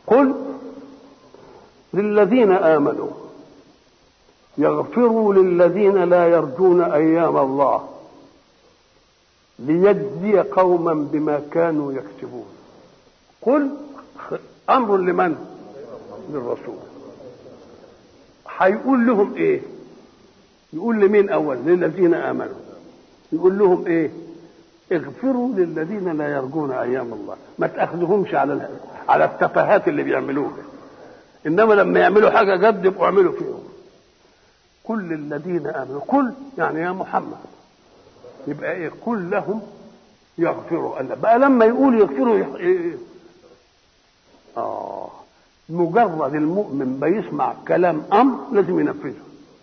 قل للذين آمنوا يغفروا للذين لا يرجون أيام الله ليجزي قوما بما كانوا يكسبون قل أمر لمن للرسول هيقول لهم ايه يقول لمين اول للذين امنوا يقول لهم ايه اغفروا للذين لا يرجون ايام الله ما تاخذهمش على على التفاهات اللي بيعملوها انما لما يعملوا حاجه جد يبقوا اعملوا فيهم كل الذين امنوا كل يعني يا محمد يبقى ايه قل لهم يغفروا الله بقى لما يقول يغفروا يح... إيه؟ اه مجرد المؤمن بيسمع كلام امر لازم ينفذه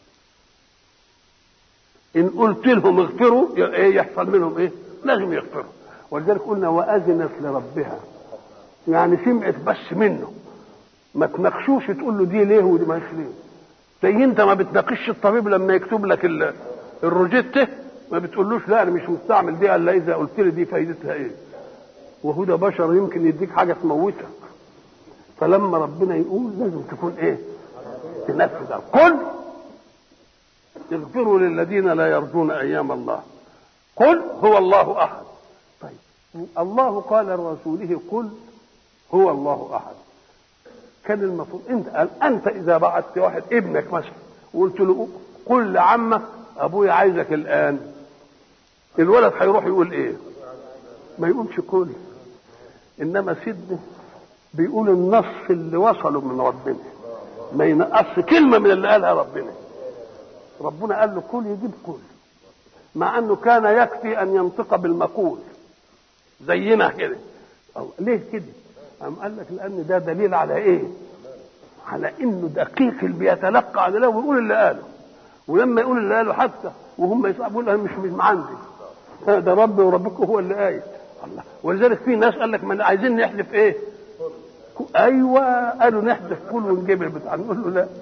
ان قلت لهم اغفروا ايه يحصل منهم ايه لازم يغفروا ولذلك قلنا واذنت لربها يعني سمعت بس منه ما تناقشوش تقول له دي ليه ودي مش ليه زي انت ما بتناقش الطبيب لما يكتب لك الروجيته ما بتقولوش لا انا مش مستعمل دي الا اذا قلت لي دي فايدتها ايه وهو ده بشر يمكن يديك حاجه تموتك فلما ربنا يقول لازم تكون ايه تنفذ قل اغفروا للذين لا يرجون ايام الله قل هو الله احد طيب الله قال لرسوله قل هو الله احد كان المفروض انت انت اذا بعثت واحد ابنك مثلا وقلت له قل لعمك ابويا عايزك الان الولد هيروح يقول ايه ما يقولش كل انما سيدنا بيقول النص اللي وصلوا من ربنا ما ينقص كلمه من اللي قالها ربنا ربنا قال له كل يجيب كل مع انه كان يكفي ان ينطق بالمقول زينا كده ليه كده قام قال لك لان ده دليل على ايه على انه دقيق اللي بيتلقى على الله ويقول اللي قاله ولما يقول اللي قاله حتى وهم يصعبوا انا مش مش عندي ده ربي وربكم هو اللي قايل الله ولذلك في ناس قال لك ما عايزين نحلف ايه ايوه قالوا نحذف كل ونجيب البتاع نقول له لا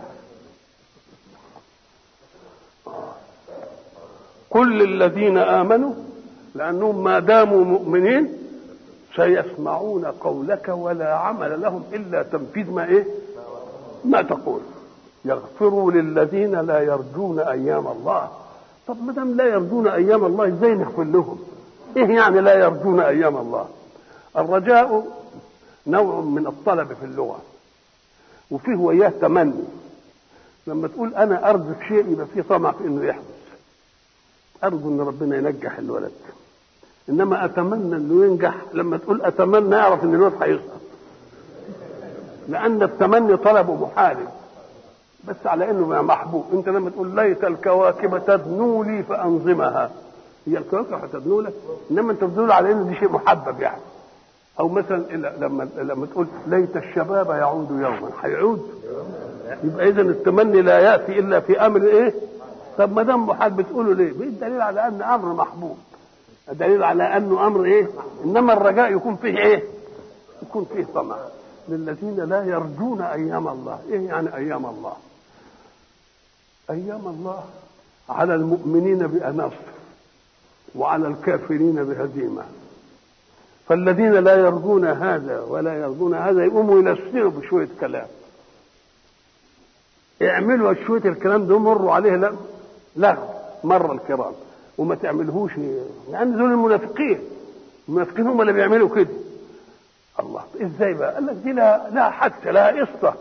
كل الذين امنوا لانهم ما داموا مؤمنين سيسمعون قولك ولا عمل لهم الا تنفيذ ما ايه ما تقول يغفروا للذين لا يرجون ايام الله طب ما دام لا يرجون ايام الله ازاي نغفر لهم ايه يعني لا يرجون ايام الله الرجاء نوع من الطلب في اللغه وفيه وياه تمني لما تقول انا ارجو شيء يبقى فيه طمع في انه يحدث ارجو ان ربنا ينجح الولد انما اتمنى انه ينجح لما تقول اتمنى اعرف ان الولد هيسقط لان التمني طلبه محارب بس على انه محبوب انت لما تقول ليت الكواكب تدنو لي فانظمها هي الكواكب هتدنو لك انما انت بتدل على انه دي شيء محبب يعني او مثلا لما لما تقول ليت الشباب يعود يوما هيعود يبقى اذا التمني لا ياتي الا في امر ايه طب ما دام محال بتقوله ليه الدليل على ان امر محبوب الدليل على انه امر ايه انما الرجاء يكون فيه ايه يكون فيه طمع للذين لا يرجون ايام الله ايه يعني ايام الله ايام الله على المؤمنين بنصر وعلى الكافرين بهزيمه فالذين لا يرجون هذا ولا يرجون هذا يقوموا ينسروا بشويه كلام اعملوا شويه الكلام ده مروا عليه لا لا مر الكرام وما تعملهوش لان دول المنافقين المنافقين هم اللي بيعملوا كده الله ازاي بقى قال لك دي لا لا حادثه لا قصه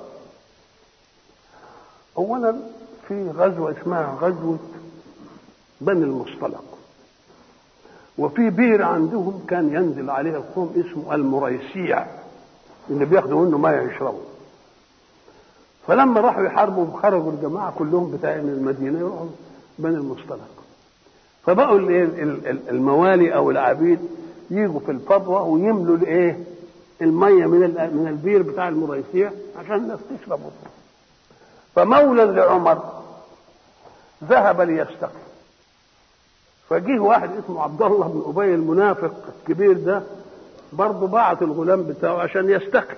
اولا في غزوه اسمها غزوه بني المصطلق وفي بير عندهم كان ينزل عليه القوم اسمه المريسيع اللي بياخدوا منه ميه يشربوا فلما راحوا يحاربوا خرجوا الجماعه كلهم بتاع من المدينه يروحوا بني المصطلق فبقوا الموالي او العبيد يجوا في الفضوه ويملوا الايه الميه من من البير بتاع المريسيع عشان الناس تشرب فمولى لعمر ذهب ليستقي فجه واحد اسمه عبد الله بن ابي المنافق الكبير ده برضه بعت الغلام بتاعه عشان يستقي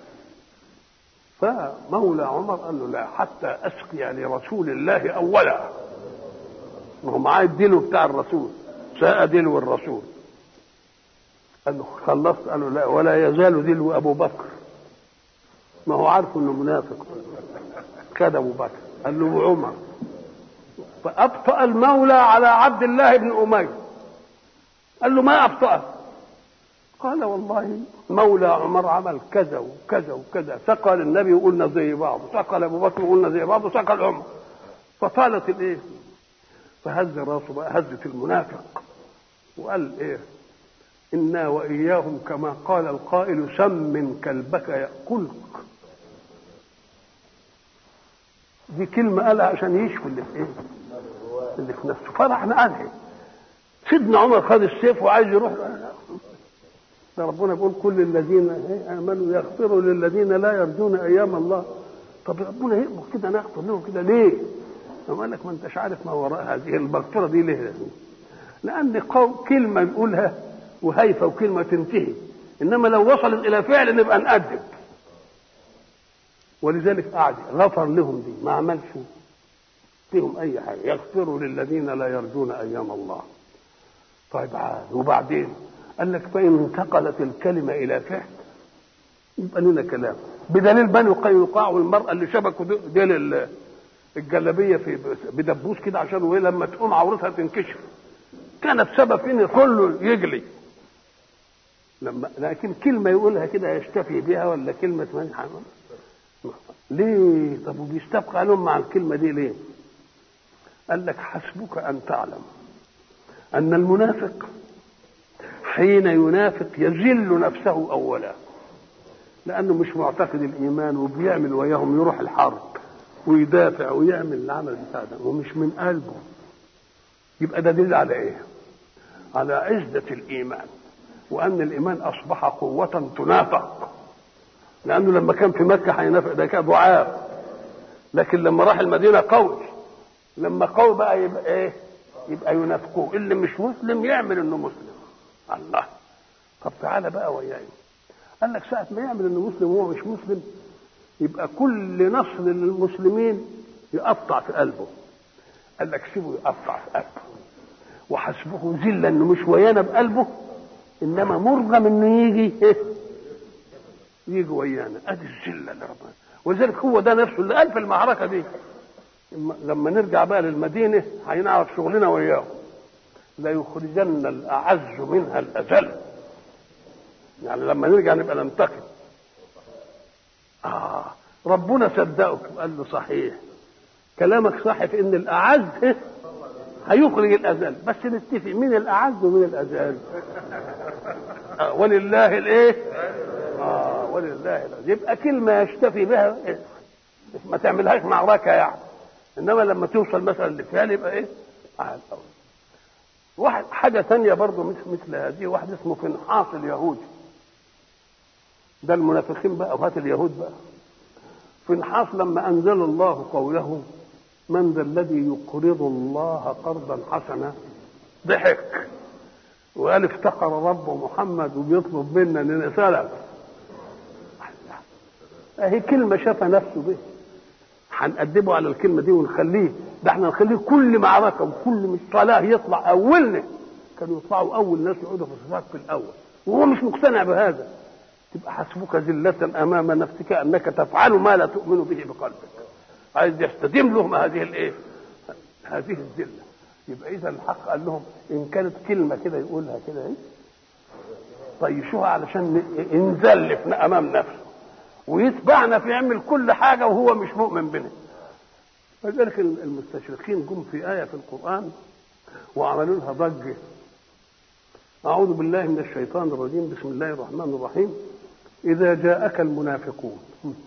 فمولى عمر قال له لا حتى اسقي لرسول الله اولا ما هو معاه الدلو بتاع الرسول ساء دلو الرسول قال له خلصت قال له لا ولا يزال دلو ابو بكر ما هو عارف انه منافق كذا ابو بكر قال له عمر فابطا المولى على عبد الله بن اميه قال له ما ابطاه قال والله مولى عمر عمل كذا وكذا وكذا سقى للنبي وقلنا زي بعض سقى لابو بكر وقلنا زي بعض وسقى لعمر فطالت الايه فهز راسه بقى هزه المنافق وقال ايه انا واياهم كما قال القائل سم كلبك ياكلك دي كلمه قالها عشان يشفي اللي في ايه اللي في نفسه فرحنا عنه سيدنا عمر خد السيف وعايز يروح ده ربنا بيقول كل الذين امنوا يغفروا للذين لا يرجون ايام الله طب ربنا يأمر كده نغفر لهم كده ليه؟ لما قال لك ما انتش عارف ما وراء هذه المغفره دي ليه؟ لان قول كلمه نقولها وهيفه وكلمه تنتهي انما لو وصلت الى فعل نبقى نأدب ولذلك قعد غفر لهم دي ما عملش فيهم اي حاجه يغفروا للذين لا يرجون ايام الله طيب عاد وبعدين قال لك فإن انتقلت الكلمة إلى فعل يبقى لنا كلام بدليل بني قينقاع والمرأة اللي شبكوا ديل الجلابية في بدبوس كده عشان وهي لما تقوم عورتها تنكشف كانت سبب ان كله يجلي لما لكن كلمة يقولها كده يشتفي بها ولا كلمة منحة ليه طب وبيستبقى عليهم مع الكلمة دي ليه قال لك حسبك أن تعلم أن المنافق حين ينافق يذل نفسه اولا لانه مش معتقد الايمان وبيعمل وياهم يروح الحرب ويدافع ويعمل العمل بتاع ده ومش من قلبه يبقى ده دليل على ايه على عزة الإيمان وأن الإيمان أصبح قوة تنافق لأنه لما كان في مكة هينافق ده كان ضعاف لكن لما راح المدينة قوي لما قوي بقى يبقى إيه يبقى ينافقوه اللي مش مسلم يعمل إنه مسلم الله طب تعالى بقى وياي قال لك ساعة ما يعمل انه مسلم وهو مش مسلم يبقى كل نصر للمسلمين يقطع في قلبه قال لك سيبه يقطع في قلبه وحسبه ذلة انه مش ويانا بقلبه انما مرغم انه يجي ايه يجي ويانا ادي الذله اللي ربنا ولذلك هو ده نفسه اللي قال في المعركه دي لما نرجع بقى للمدينه هنعرف شغلنا وياهم ليخرجن الأعز منها الأذل يعني لما نرجع نبقى ننتقم آه ربنا صدقك قال له صحيح كلامك صح في ان الاعز هيخرج الاذل بس نتفق مين الاعز ومين الاذل آه ولله الايه اه ولله الأذل. يبقى كلمه يشتفي بها إيه؟ ما تعملهاش معركه يعني انما لما توصل مثلا لفعل يبقى ايه آه واحد حاجة ثانية برضه مثل, مثل هذه واحد اسمه فنحاص اليهودي ده المنافقين بقى وهات اليهود بقى فنحاص لما أنزل الله قوله من ذا الذي يقرض الله قرضا حسنا ضحك وقال افتقر رب محمد وبيطلب منا اننا سلف اهي كلمة شاف نفسه به هنقدمه على الكلمة دي ونخليه ده احنا نخليه كل معركة وكل مش صلاة يطلع أولنا كانوا يطلعوا أول ناس يقعدوا في الصلاة في الأول وهو مش مقتنع بهذا تبقى حسبك ذلة أمام نفسك أنك تفعل ما لا تؤمن به بقلبك عايز يستديم لهم هذه الايه هذه الذلة يبقى إذا الحق قال لهم إن كانت كلمة كده يقولها كده إيه طيشوها علشان ينزل أمام نفسه ويتبعنا في يعمل كل حاجة وهو مش مؤمن بنا فذلك المستشرقين جم في آية في القرآن وعملوا لها ضجة أعوذ بالله من الشيطان الرجيم بسم الله الرحمن الرحيم إذا جاءك المنافقون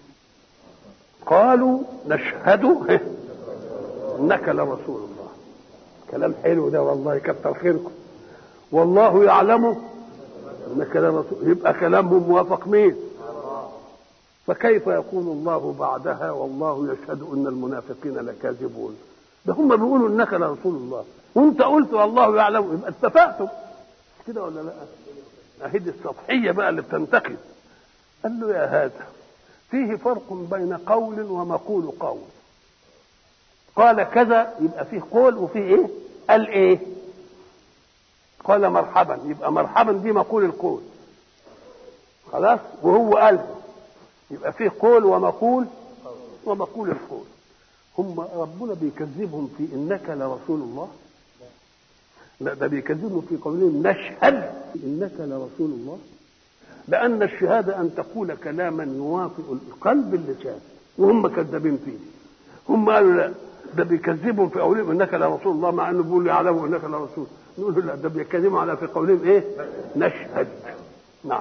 قالوا نشهد إنك لرسول الله كلام حلو ده والله كتر خيركم والله يعلم إنك لرسول يبقى كلامهم موافق مين فكيف يقول الله بعدها والله يشهد ان المنافقين لكاذبون ده هم بيقولوا انك لرسول الله وانت قلت والله يعلم يبقى اتفقتم كده ولا لا اهي دي السطحيه بقى اللي بتنتقد قال له يا هذا فيه فرق بين قول ومقول قول قال كذا يبقى فيه قول وفيه ايه قال ايه قال مرحبا يبقى مرحبا دي مقول القول خلاص وهو قال يبقى فيه قول ومقول ومقول القول هم ربنا بيكذبهم في انك لرسول الله لا ده بيكذبهم في قولهم نشهد انك لرسول الله لان الشهاده ان تقول كلاما يوافق القلب اللسان وهم كذابين فيه هم قالوا لا ده بيكذبهم في قولهم انك لرسول الله مع انه بيقول يعلموا انك لرسول نقول له لا ده بيكذبوا على في قولهم ايه نشهد نعم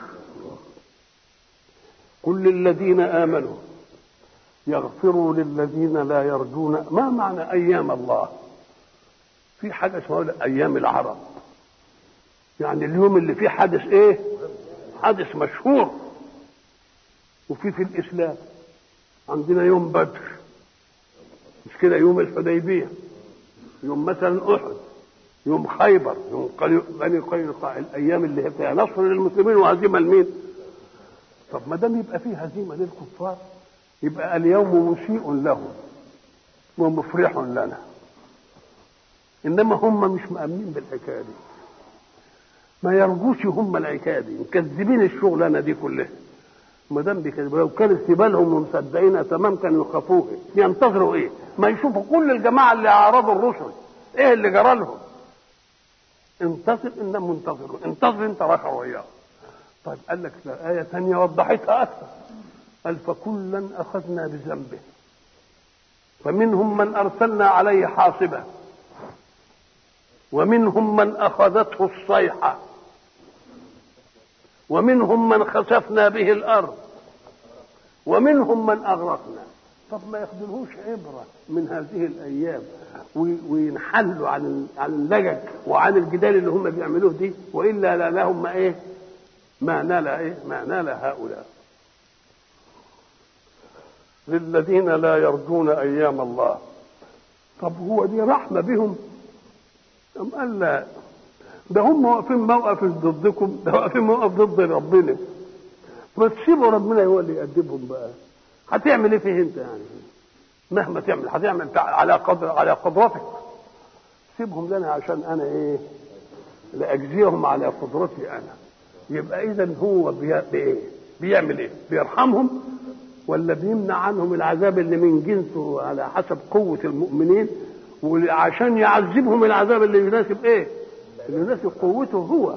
قل للذين امنوا يغفروا للذين لا يرجون ما معنى ايام الله في حاجه اسمها ايام العرب يعني اليوم اللي فيه حدث ايه حدث مشهور وفي في الاسلام عندنا يوم بدر مش كده يوم الحديبيه يوم مثلا احد يوم خيبر يوم بني قينقاع الايام اللي هي فيها نصر للمسلمين وهزيمه لمين؟ طب ما دام يبقى فيه هزيمه للكفار يبقى اليوم مسيء لهم ومفرح لنا انما هم مش مأمنين بالحكايه دي ما يرجوش هم الحكايه دي مكذبين الشغلانه دي كلها ما دام بيكذبوا لو كان استبالهم ومصدقين تمام كانوا يخافوه ينتظروا ايه؟ ما يشوفوا كل الجماعه اللي اعرضوا الرسل ايه اللي جرى لهم؟ انتظر انهم منتظرون انتظر انت راخر وياه طيب قال لك آية ثانية وضحتها أكثر قال فكلا أخذنا بذنبه فمنهم من أرسلنا عليه حاصبا ومنهم من أخذته الصيحة ومنهم من خسفنا به الأرض ومنهم من أغرقنا طب ما ياخدلهوش عبرة من هذه الأيام وينحلوا عن عن اللجج وعن الجدال اللي هم بيعملوه دي وإلا لا لهم ما إيه ما نال إيه ما نال هؤلاء للذين لا يرجون أيام الله طب هو دي رحمة بهم أم قال لا ده هم واقفين موقف ضدكم ده واقفين موقف ضد ربنا ما تسيبوا ربنا هو اللي يأدبهم بقى هتعمل ايه فيه انت يعني مهما تعمل هتعمل على قدر على قدرتك سيبهم لنا عشان انا ايه لاجزيهم على قدرتي انا يبقى اذا هو بي... بايه بيعمل ايه بيرحمهم ولا بيمنع عنهم العذاب اللي من جنسه على حسب قوة المؤمنين وعشان يعذبهم العذاب اللي يناسب ايه اللي يناسب قوته هو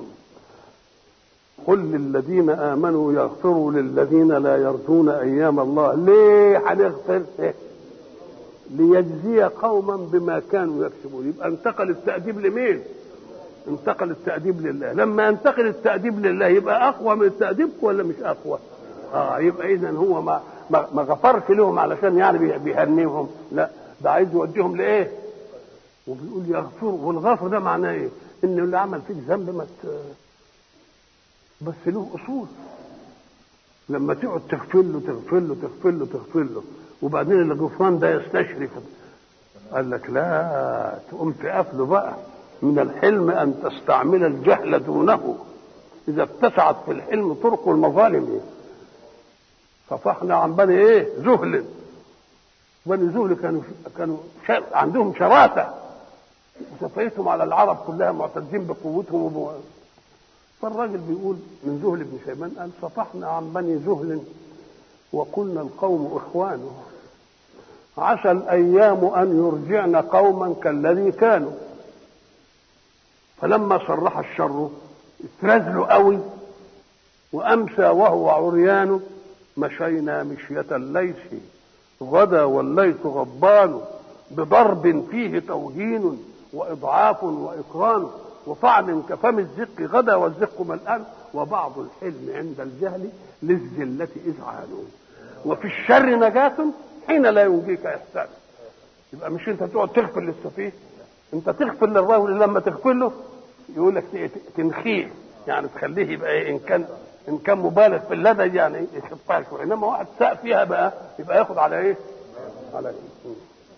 قل للذين امنوا يغفروا للذين لا يرجون ايام الله ليه هنغفر إيه؟ ليجزي قوما بما كانوا يكسبون يبقى انتقل التأديب لمين انتقل التأديب لله لما ينتقل التأديب لله يبقى أقوى من التأديب ولا مش أقوى اه يبقى إذا هو ما ما, ما غفرش لهم علشان يعني بيهنيهم لا ده عايز يوديهم لإيه وبيقول يغفروا والغفر ده معناه إيه إن اللي عمل فيك ذنب ما بس له أصول لما تقعد تغفر له تغفر له تغفر له تغفر له وبعدين الغفران ده يستشرف قال لك لا تقوم تقفله بقى من الحلم ان تستعمل الجهل دونه اذا اتسعت في الحلم طرق المظالم صفحنا عن بني ايه زهل بني زهل كانوا كانوا شر عندهم شراسه وصفيتهم على العرب كلها معتزين بقوتهم وبو... فالراجل بيقول من زهل بن شيبان قال صفحنا عن بني زهل وقلنا القوم اخوانه عسى الايام ان يرجعن قوما كالذي كانوا فلما صرح الشر اترزلوا قوي وامسى وهو عريان مشينا مشية الليث غدا والليث غضبان بضرب فيه توهين واضعاف واقران وطعن كفم الزق غدا والزق ملآن وبعض الحلم عند الجهل للذلة إذعان وفي الشر نجاة حين لا ينجيك إحسان يبقى مش أنت تقعد تغفر للسفيه أنت تغفر للرجل لما تغفر له يقول لك تنخيه يعني تخليه يبقى إيه إن كان إن كان مبالغ في اللدى يعني يخفها شوية إنما واحد ساء فيها بقى يبقى ياخد على إيه؟ على إيه؟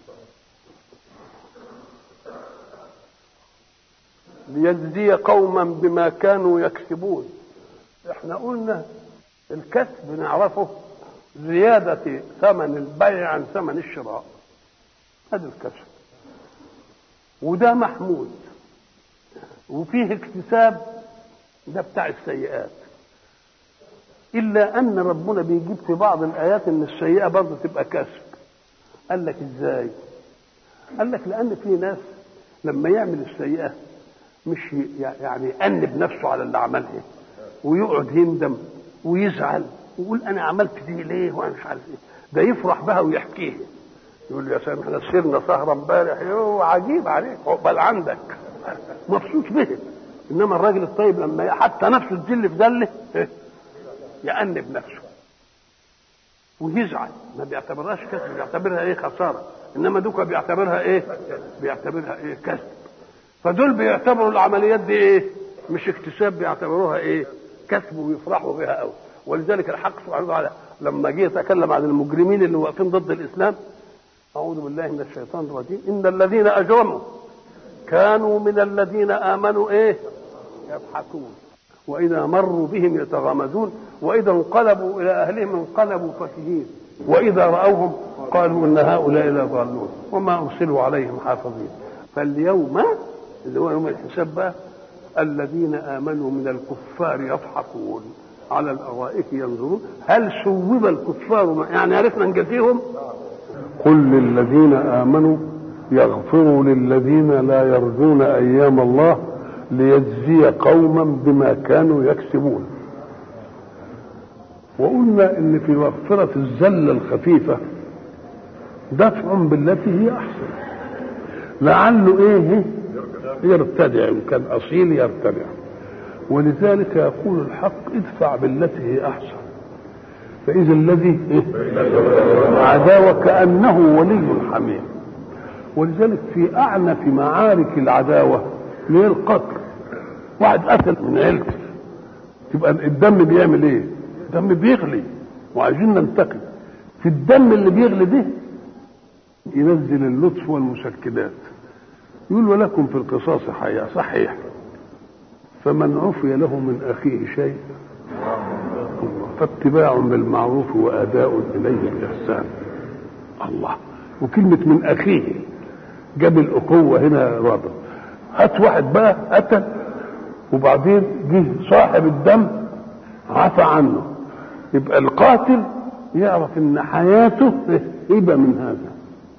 ليجزي قوما بما كانوا يكسبون احنا قلنا الكسب نعرفه زيادة ثمن البيع عن ثمن الشراء هذا الكسب وده محمود وفيه اكتساب ده بتاع السيئات الا ان ربنا بيجيب في بعض الايات ان السيئه برضه تبقى كسب قال لك ازاي قال لك لان في ناس لما يعمل السيئه مش يعني يأنب نفسه على اللي عملها ويقعد يندم ويزعل ويقول انا عملت دي ليه وانا مش عارف ايه ده يفرح بها ويحكيها يقول له يا سلام احنا سهرنا سهره امبارح يوه عجيب عليك عقبال عندك مبسوط به انما الراجل الطيب لما حتى نفسه تجل في دله يأنب نفسه ويزعل ما بيعتبرهاش كسب بيعتبرها ايه خساره انما دوكا بيعتبرها ايه بيعتبرها ايه كسب فدول بيعتبروا العمليات دي ايه مش اكتساب بيعتبروها ايه كسب ويفرحوا بها قوي ولذلك الحق سبحانه وتعالى لما جه يتكلم عن المجرمين اللي واقفين ضد الاسلام اعوذ بالله من الشيطان الرجيم ان الذين اجرموا كانوا من الذين امنوا ايه يضحكون واذا مروا بهم يتغامزون واذا انقلبوا الى اهلهم انقلبوا فكهين واذا راوهم قالوا ان هؤلاء لضالون وما ارسلوا عليهم حافظين فاليوم اللي هو يوم الحساب بقى الذين امنوا من الكفار يضحكون على الارائك ينظرون هل سوب الكفار يعني عرفنا نجزيهم قل للذين امنوا يغفروا للذين لا يرجون ايام الله ليجزي قوما بما كانوا يكسبون وقلنا ان في مغفرة الزلة الخفيفة دفع بالتي هي احسن لعله ايه يرتدع ان كان اصيل يرتدع ولذلك يقول الحق ادفع بالتي هي احسن فاذا الذي عداوة كانه ولي حميم ولذلك في اعنف معارك العداوه اللي هي القتل واحد قتل من عيلته تبقى الدم بيعمل ايه؟ الدم بيغلي وعايزين ننتقم في الدم اللي بيغلي ده ينزل اللطف والمسكنات يقول ولكم في القصاص حياة صحيح فمن عفي له من أخيه شيء فاتباع بالمعروف وأداء إليه بإحسان الله وكلمة من أخيه جاب الأخوة هنا رابط هات واحد بقى قتل وبعدين جه صاحب الدم عفى عنه يبقى القاتل يعرف ان حياته هبه من هذا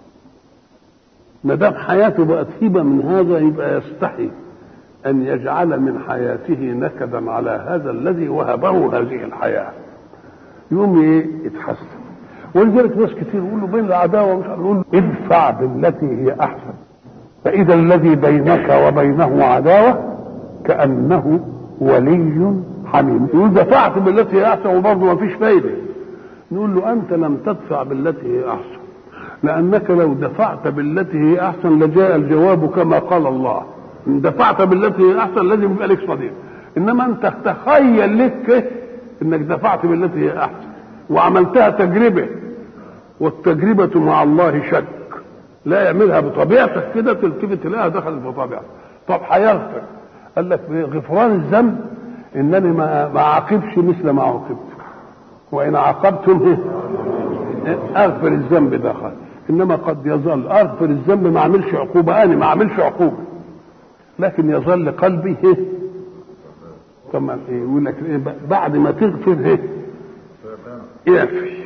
ما دام حياته بقت هبه من هذا يبقى يستحي ان يجعل من حياته نكدا على هذا الذي وهبه هذه الحياه يقوم ايه يتحسن ولذلك ناس كتير يقولوا بين العداوه مش نقول له ادفع بالتي هي احسن فاذا الذي بينك وبينه عداوه كانه ولي حميم يقول دفعت بالتي هي احسن وبرضه ما فيش فايده نقول له انت لم تدفع بالتي هي احسن لانك لو دفعت بالتي هي احسن لجاء الجواب كما قال الله ان دفعت بالتي هي احسن لازم يبقى لك صديق انما انت تخيل لك انك دفعت بالتي هي احسن وعملتها تجربه والتجربه مع الله شك لا يعملها بطبيعتك كده تلتفت تلاقيها دخلت في طبيعتك طب هيغفر قال لك غفران الذنب انني ما ما اعاقبش مثل ما عوقبت وان عاقبتم اغفر الذنب دخل انما قد يظل اغفر الذنب ما اعملش عقوبه انا ما اعملش عقوبه لكن يظل قلبي ايه طبعا ايه يقول لك ايه بعد ما تغفر ايه يعفي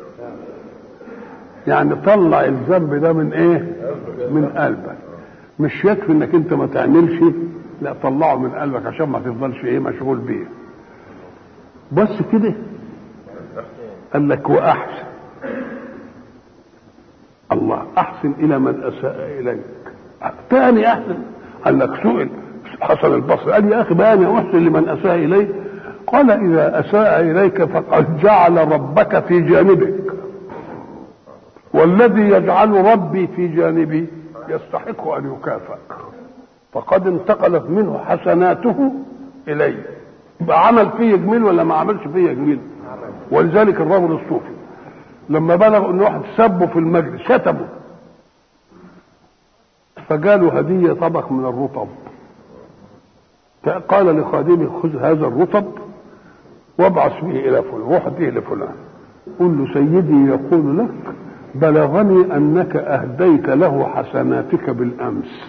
يعني طلع الذنب ده من ايه من قلبك مش يكفي انك انت ما تعملش لا طلعه من قلبك عشان ما تفضلش ايه مشغول بيه بس كده قال لك واحسن الله احسن الى من اساء اليك تاني احسن قال لك سئل حسن البصري قال يا اخي بقى انا احسن لمن اساء الي قال اذا اساء اليك فقد جعل ربك في جانبك والذي يجعل ربي في جانبي يستحق ان يكافئ فقد انتقلت منه حسناته الي يبقى عمل فيه جميل ولا ما عملش فيه جميل ولذلك الرجل الصوفي لما بلغ ان واحد سبه في المجلس شتمه فجاله هديه طبق من الرطب فقال لخادمه خذ هذا الرطب وابعث به الى فلان روح به لفلان قل له سيدي يقول لك بلغني انك اهديت له حسناتك بالامس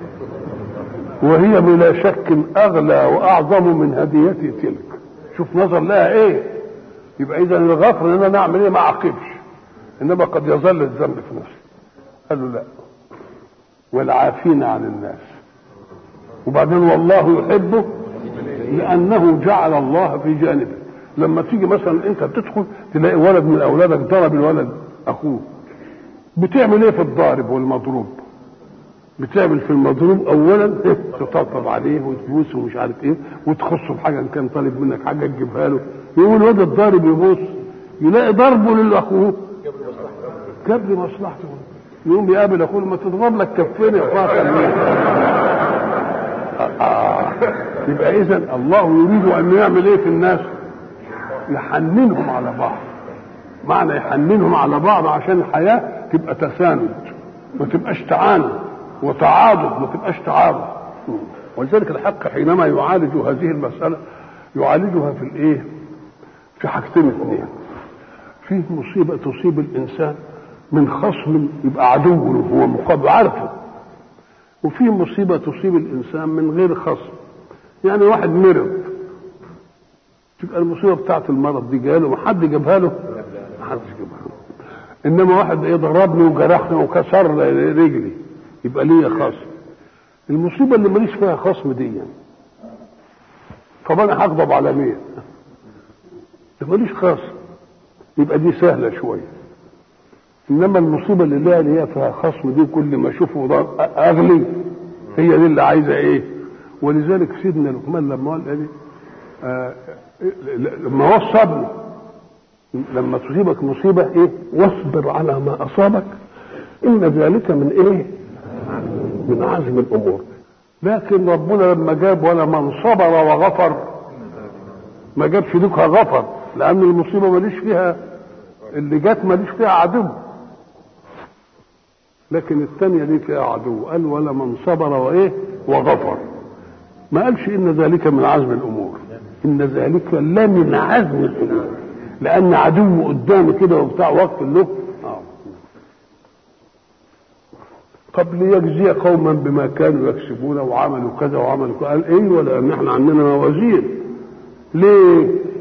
وهي بلا شك اغلى واعظم من هديتي تلك شوف نظر لها ايه يبقى اذا الغفر ان انا نعمل ايه ما اعاقبش انما قد يظل الذنب في نفسي قال له لا والعافين عن الناس وبعدين والله يحبه لانه جعل الله في جانبه لما تيجي مثلا انت تدخل تلاقي ولد من اولادك ضرب الولد اخوه بتعمل ايه في الضارب والمضروب بتعمل في المضروب اولا تطبطب عليه وتبوسه ومش عارف ايه وتخصه بحاجه ان كان طالب منك حاجه تجيبها له يقول الواد الضارب يبوس يلاقي ضربه لاخوه جاب لي مصلحته يقوم يقابل اخوه ما تضرب لك كفين يا فاطر آه. يبقى اذا الله يريد ان يعمل ايه في الناس يحننهم على بعض معنى يحننهم على بعض عشان الحياه تبقى تساند ما تبقاش تعاند وتعاضد ما تبقاش تعارض ولذلك الحق حينما يعالج هذه المساله يعالجها في الايه؟ في حاجتين اثنين فيه مصيبه تصيب الانسان من خصم يبقى عدو له هو مقابل عارفه وفي مصيبه تصيب الانسان من غير خصم يعني واحد مرض تبقى المصيبه بتاعت المرض دي جاله ما حد جابها له ما حدش جابها له انما واحد ايه ضربني وجرحني وكسر رجلي يبقى ليا خصم المصيبه اللي ماليش فيها خصم دي يعني. طب انا هغضب على مين؟ ماليش خصم يبقى دي سهله شويه انما المصيبه اللي لها اللي هي فيها خصم دي كل ما اشوفه اغلي هي دي اللي عايزه ايه؟ ولذلك سيدنا لقمان لما قال ايه؟ آه لما وصى لما تصيبك مصيبه ايه؟ واصبر على ما اصابك ان ذلك من ايه؟ من عزم الامور لكن ربنا لما جاب ولا من صبر وغفر ما جابش دوكها غفر لان المصيبه ماليش فيها اللي جت ماليش فيها عدو لكن الثانيه دي فيها عدو قال ولا من صبر وايه وغفر ما قالش ان ذلك من عزم الامور ان ذلك لا من عزم الامور لان عدو قدامي كده وبتاع وقت له طب ليجزي قوما بما كانوا يكسبون وعملوا كذا وعملوا كذا قال ايه ولا ان احنا عندنا موازين ليه